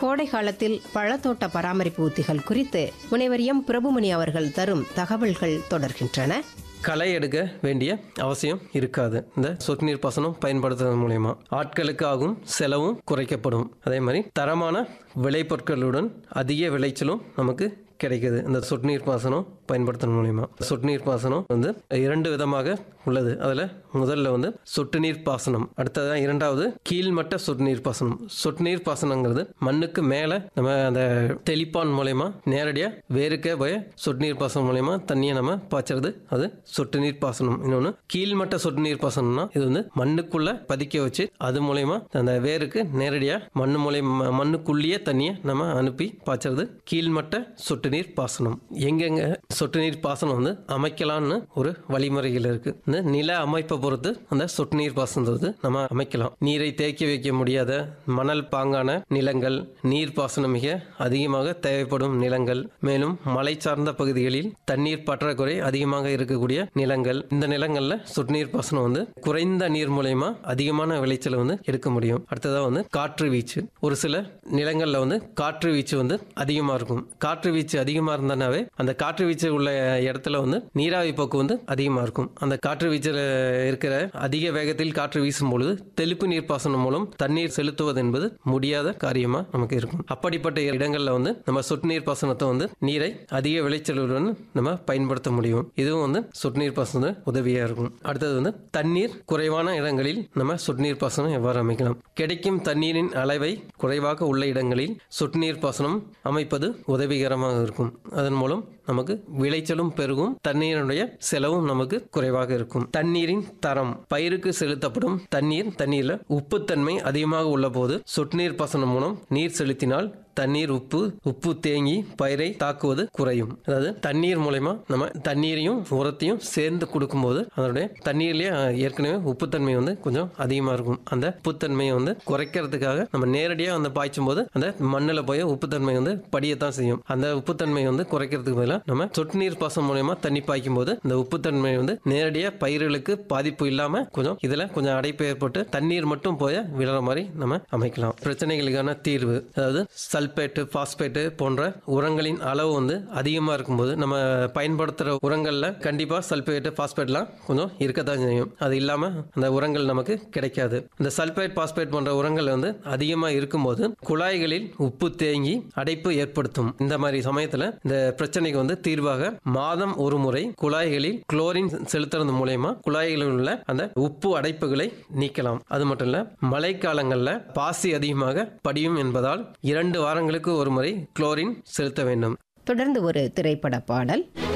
கோடை காலத்தில் பழத்தோட்ட பராமரிப்பு உத்திகள் குறித்து முனைவர் எம் பிரபுமணி அவர்கள் தரும் தகவல்கள் தொடர்கின்றன களை எடுக்க வேண்டிய அவசியம் இருக்காது இந்த சொட்டு நீர் பாசனம் பயன்படுத்துவதன் மூலயமா ஆட்களுக்கு ஆகும் செலவும் குறைக்கப்படும் அதே மாதிரி தரமான விளைபொருட்களுடன் அதிக விளைச்சலும் நமக்கு கிடைக்குது இந்த சொட்டு நீர் பாசனம் பயன்படுத்துறது மூலியமா சொட்டு நீர் பாசனம் வந்து இரண்டு விதமாக உள்ளது அதில் முதல்ல வந்து சொட்டு நீர் பாசனம் அடுத்ததான் இரண்டாவது கீழ்மட்ட சொட்டு நீர் பாசனம் சொட்டு நீர் பாசனங்கிறது மண்ணுக்கு மேலே நம்ம அந்த தெளிப்பான் மூலயமா நேரடியாக வேருக்கே போய் சொட்டு நீர் பாசனம் மூலயமா தண்ணியை நம்ம பாய்ச்சறது அது சொட்டு நீர் பாசனம் இன்னொன்று கீழ்மட்ட சொட்டு நீர் பாசனம்னா இது வந்து மண்ணுக்குள்ள பதிக்க வச்சு அது மூலயமா அந்த வேருக்கு நேரடியாக மண்ணு மூலியமா மண்ணுக்குள்ளேயே தண்ணியை நம்ம அனுப்பி பாய்ச்சறது கீழ்மட்ட சொட்டு நீர் பாசனம் எங்கெங்க சொட்டு நீர் பாசனம் வந்து அமைக்கலாம்னு ஒரு வழிமுறைகள் இருக்கு இந்த நில அமைப்பை பொறுத்து அந்த சொட்டு நீர் பாசனம் வந்து நம்ம அமைக்கலாம் நீரை தேக்கி வைக்க முடியாத மணல் பாங்கான நிலங்கள் நீர் பாசனம் மிக அதிகமாக தேவைப்படும் நிலங்கள் மேலும் மலை சார்ந்த பகுதிகளில் தண்ணீர் பற்றாக்குறை அதிகமாக இருக்கக்கூடிய நிலங்கள் இந்த நிலங்கள்ல சொட்டு நீர் பாசனம் வந்து குறைந்த நீர் மூலயமா அதிகமான விளைச்சலை வந்து எடுக்க முடியும் அடுத்ததா வந்து காற்று வீச்சு ஒரு சில நிலங்கள்ல வந்து காற்று வீச்சு வந்து அதிகமா இருக்கும் காற்று வீச்சு அதிகமா இருந்தனாவே அந்த காற்று வீச்சு உள்ள இடத்துல வந்து நீராவி போக்கு வந்து அதிகமா இருக்கும் அந்த காற்று வீச்சில் இருக்கிற அதிக வேகத்தில் காற்று வீசும் பொழுது தெளிப்பு நீர் பாசனம் மூலம் தண்ணீர் செலுத்துவது என்பது முடியாத காரியமா நமக்கு இருக்கும் அப்படிப்பட்ட இடங்கள்ல வந்து நம்ம சொட்டு நீர் பாசனத்தை வந்து நீரை அதிக விளைச்சலுடன் நம்ம பயன்படுத்த முடியும் இதுவும் வந்து சொட்டு நீர் பாசனம் உதவியா இருக்கும் அடுத்தது வந்து தண்ணீர் குறைவான இடங்களில் நம்ம சொட்டு நீர் பாசனம் எவ்வாறு அமைக்கலாம் கிடைக்கும் தண்ணீரின் அளவை குறைவாக உள்ள இடங்களில் சொட்டு நீர் பாசனம் அமைப்பது உதவிகரமாக இருக்கும் அதன் மூலம் நமக்கு விளைச்சலும் பெருகும் தண்ணீருடைய செலவும் நமக்கு குறைவாக இருக்கும் தண்ணீரின் தரம் பயிருக்கு செலுத்தப்படும் தண்ணீர் தண்ணீர்ல உப்புத்தன்மை அதிகமாக உள்ள போது சொட்டு நீர் பாசனம் மூலம் நீர் செலுத்தினால் தண்ணீர் உப்பு உப்பு தேங்கி பயிரை தாக்குவது குறையும் அதாவது தண்ணீர் மூலயமா நம்ம தண்ணீரையும் உரத்தையும் சேர்ந்து கொடுக்கும்போது அதனுடைய தண்ணீர்லயே அஹ், ஏற்கனவே உப்புத்தன்மை வந்து கொஞ்சம் அதிகமாக இருக்கும் அந்த உப்புத்தன்மையை வந்து குறைக்கிறதுக்காக நம்ம நேரடியாக வந்து பாய்ச்சும் போது அந்த மண்ணில் போய் உப்புத்தன்மை வந்து படியத்தான் செய்யும் அந்த உப்புத்தன்மையை வந்து குறைக்கிறதுக்கு பதிலாக நம்ம சொட்டு நீர் பாசனம் மூலயமா தண்ணி பாய்க்கும் போது இந்த உப்புத்தன்மை வந்து நேரடியாக பயிர்களுக்கு பாதிப்பு இல்லாமல் கொஞ்சம் இதில் கொஞ்சம் அடைப்பு ஏற்பட்டு தண்ணீர் மட்டும் போய் விடுற மாதிரி நம்ம அமைக்கலாம் பிரச்சனைகளுக்கான தீர்வு அதாவது சல்பேட்டு பாஸ்பேட்டு போன்ற உரங்களின் அளவு வந்து அதிகமாக இருக்கும்போது நம்ம பயன்படுத்துகிற உரங்களில் கண்டிப்பாக சல்பேட்டு பாஸ்பேட்லாம் கொஞ்சம் இருக்கத்தான் செய்யும் அது இல்லாமல் அந்த உரங்கள் நமக்கு கிடைக்காது இந்த சல்பேட் பாஸ்பேட் போன்ற உரங்கள் வந்து அதிகமாக இருக்கும்போது குழாய்களில் உப்பு தேங்கி அடைப்பு ஏற்படுத்தும் இந்த மாதிரி சமயத்தில் இந்த பிரச்சனைக்கு வந்து தீர்வாக மாதம் ஒரு முறை குழாய்களில் குளோரின் செலுத்துறது மூலயமா குழாய்களில் உள்ள அந்த உப்பு அடைப்புகளை நீக்கலாம் அது மட்டும் இல்ல மழைக்காலங்களில் பாசி அதிகமாக படியும் என்பதால் இரண்டு வாரங்களுக்கு ஒரு முறை குளோரின் செலுத்த வேண்டும் தொடர்ந்து ஒரு திரைப்பட பாடல்